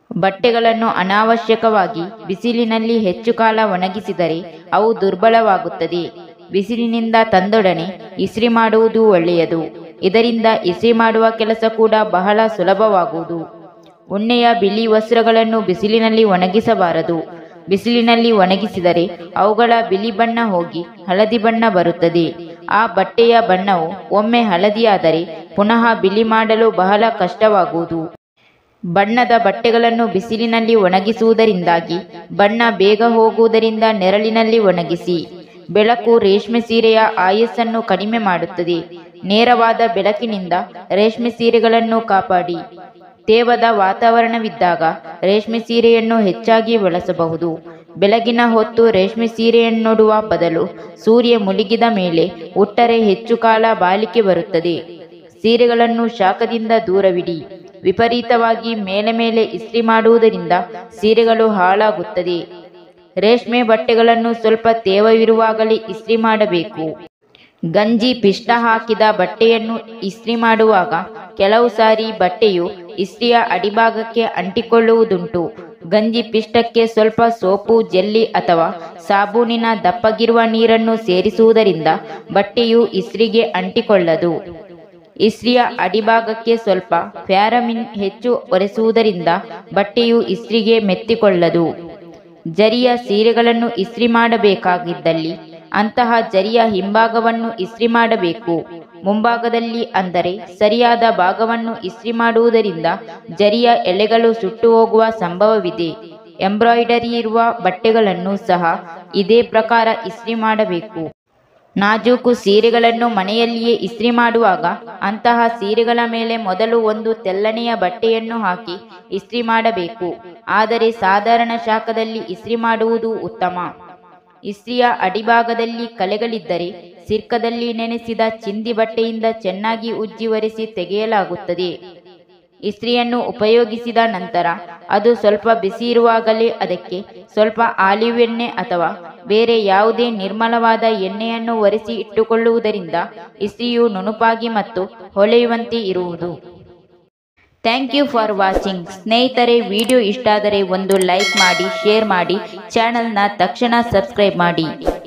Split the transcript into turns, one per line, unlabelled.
ಬಟ್ಟೆಗಳನ್ನು ಅನಾವಶ್ಯಕವಾಗಿ ಬಿಸಿಲಿನಲ್ಲಿ ಹೆಚ್ಚು ಕಾಲ ಒಣಗಿಸಿದರೆ ಅವು ದುರ್ಬಲವಾಗುತ್ತದೆ ಬಿಸಿಲಿನಿಂದ ತಂದೊಡನೆ ಇಸ್ತ್ರಿ ಮಾಡುವುದು ಒಳ್ಳೆಯದು ಇದರಿಂದ ಇಸ್ತ್ರಿ ಮಾಡುವ ಕೆಲಸ ಕೂಡ ಬಹಳ ಸುಲಭವಾಗುವುದು ಉಣ್ಣೆಯ ಬಿಳಿ ವಸ್ತ್ರಗಳನ್ನು ಬಿಸಿಲಿನಲ್ಲಿ ಒಣಗಿಸಬಾರದು ಬಿಸಿಲಿನಲ್ಲಿ ಒಣಗಿಸಿದರೆ ಅವುಗಳ ಬಿಳಿ ಬಣ್ಣ ಹೋಗಿ ಹಳದಿ ಬಣ್ಣ ಬರುತ್ತದೆ ಆ ಬಟ್ಟೆಯ ಬಣ್ಣವು ಒಮ್ಮೆ ಹಳದಿಯಾದರೆ ಪುನಃ ಬಿಳಿ ಮಾಡಲು ಬಹಳ ಕಷ್ಟವಾಗುವುದು ಬಣ್ಣದ ಬಟ್ಟೆಗಳನ್ನು ಬಿಸಿಲಿನಲ್ಲಿ ಒಣಗಿಸುವುದರಿಂದಾಗಿ ಬಣ್ಣ ಬೇಗ ಹೋಗುವುದರಿಂದ ನೆರಳಿನಲ್ಲಿ ಒಣಗಿಸಿ ಬೆಳಕು ರೇಷ್ಮೆ ಸೀರೆಯ ಆಯಸ್ಸನ್ನು ಕಡಿಮೆ ಮಾಡುತ್ತದೆ ನೇರವಾದ ಬೆಳಕಿನಿಂದ ರೇಷ್ಮೆ ಸೀರೆಗಳನ್ನು ಕಾಪಾಡಿ ತೇವದ ವಾತಾವರಣವಿದ್ದಾಗ ರೇಷ್ಮೆ ಸೀರೆಯನ್ನು ಹೆಚ್ಚಾಗಿ ಬಳಸಬಹುದು ಬೆಳಗಿನ ಹೊತ್ತು ರೇಷ್ಮೆ ಸೀರೆಯನ್ನುಡುವ ಬದಲು ಸೂರ್ಯ ಮುಳುಗಿದ ಮೇಲೆ ಉಟ್ಟರೆ ಹೆಚ್ಚು ಕಾಲ ಬಾಳಿಕೆ ಬರುತ್ತದೆ ಸೀರೆಗಳನ್ನು ಶಾಖದಿಂದ ದೂರವಿಡಿ ವಿಪರೀತವಾಗಿ ಮೇಲೆ ಮೇಲೆ ಇಸ್ತ್ರಿ ಮಾಡುವುದರಿಂದ ಸೀರೆಗಳು ಹಾಳಾಗುತ್ತದೆ ರೇಷ್ಮೆ ಬಟ್ಟೆಗಳನ್ನು ಸ್ವಲ್ಪ ತೇವವಿರುವಾಗಲೇ ಇಸ್ತ್ರಿ ಮಾಡಬೇಕು ಗಂಜಿ ಪಿಷ್ಟ ಹಾಕಿದ ಬಟ್ಟೆಯನ್ನು ಇಸ್ತ್ರಿ ಮಾಡುವಾಗ ಕೆಲವು ಸಾರಿ ಬಟ್ಟೆಯು ಇಸ್ತ್ರಿಯ ಅಡಿಭಾಗಕ್ಕೆ ಅಂಟಿಕೊಳ್ಳುವುದುಂಟು ಗಂಜಿ ಪಿಷ್ಟಕ್ಕೆ ಸ್ವಲ್ಪ ಸೋಪು ಜೆಲ್ಲಿ ಅಥವಾ ಸಾಬೂನಿನ ದಪ್ಪಗಿರುವ ನೀರನ್ನು ಸೇರಿಸುವುದರಿಂದ ಬಟ್ಟೆಯು ಇಸ್ತ್ರಿಗೆ ಅಂಟಿಕೊಳ್ಳದು ಇಸ್ತ್ರಿಯ ಅಡಿಭಾಗಕ್ಕೆ ಸ್ವಲ್ಪ ಪ್ಯಾರಮಿನ್ ಹೆಚ್ಚು ಒರೆಸುವುದರಿಂದ ಬಟ್ಟೆಯು ಇಸ್ತ್ರಿಗೆ ಮೆತ್ತಿಕೊಳ್ಳದು ಜರಿಯ ಸೀರೆಗಳನ್ನು ಇಸ್ತ್ರಿ ಮಾಡಬೇಕಾಗಿದ್ದಲ್ಲಿ ಅಂತಹ ಜರಿಯ ಹಿಂಭಾಗವನ್ನು ಇಸ್ತ್ರಿ ಮಾಡಬೇಕು ಮುಂಭಾಗದಲ್ಲಿ ಅಂದರೆ ಸರಿಯಾದ ಭಾಗವನ್ನು ಇಸ್ತ್ರಿ ಮಾಡುವುದರಿಂದ ಜರಿಯ ಎಳೆಗಳು ಸುಟ್ಟು ಹೋಗುವ ಸಂಭವವಿದೆ ಎಂಬ್ರಾಯ್ಡರಿ ಇರುವ ಬಟ್ಟೆಗಳನ್ನು ಸಹ ಇದೇ ಪ್ರಕಾರ ಇಸ್ತ್ರಿ ಮಾಡಬೇಕು ನಾಜೂಕು ಸೀರೆಗಳನ್ನು ಮನೆಯಲ್ಲಿಯೇ ಇಸ್ತ್ರಿ ಮಾಡುವಾಗ ಅಂತಹ ಸೀರೆಗಳ ಮೇಲೆ ಮೊದಲು ಒಂದು ತೆಲ್ಲನೆಯ ಬಟ್ಟೆಯನ್ನು ಹಾಕಿ ಇಸ್ತ್ರಿ ಮಾಡಬೇಕು ಆದರೆ ಸಾಧಾರಣ ಶಾಖದಲ್ಲಿ ಇಸ್ತ್ರಿ ಮಾಡುವುದು ಉತ್ತಮ ಇಸ್ತ್ರಿಯ ಅಡಿಭಾಗದಲ್ಲಿ ಕಲೆಗಳಿದ್ದರೆ ಸಿರ್ಕದಲ್ಲಿ ನೆನೆಸಿದ ಚಿಂದಿ ಬಟ್ಟೆಯಿಂದ ಚೆನ್ನಾಗಿ ಉಜ್ಜಿ ಒರೆಸಿ ತೆಗೆಯಲಾಗುತ್ತದೆ ಇಸ್ತ್ರಿಯನ್ನು ಉಪಯೋಗಿಸಿದ ನಂತರ ಅದು ಸ್ವಲ್ಪ ಬಿಸಿ ಇರುವಾಗಲೇ ಅದಕ್ಕೆ ಸ್ವಲ್ಪ ಆಲಿವ್ ಎಣ್ಣೆ ಅಥವಾ ಬೇರೆ ಯಾವುದೇ ನಿರ್ಮಲವಾದ ಎಣ್ಣೆಯನ್ನು ಒರೆಸಿ ಇಟ್ಟುಕೊಳ್ಳುವುದರಿಂದ ಇಸ್ತ್ರಿಯು ನುಣುಪಾಗಿ ಮತ್ತು ಹೊಳೆಯುವಂತೆ ಇರುವುದು ಥ್ಯಾಂಕ್ ಯು ಫಾರ್ ವಾಚಿಂಗ್ ಸ್ನೇಹಿತರೆ ವಿಡಿಯೋ ಇಷ್ಟ ಆದರೆ ಒಂದು ಲೈಕ್ ಮಾಡಿ ಶೇರ್ ಮಾಡಿ ಚಾನಲ್ನ ತಕ್ಷಣ ಸಬ್ಸ್ಕ್ರೈಬ್ ಮಾಡಿ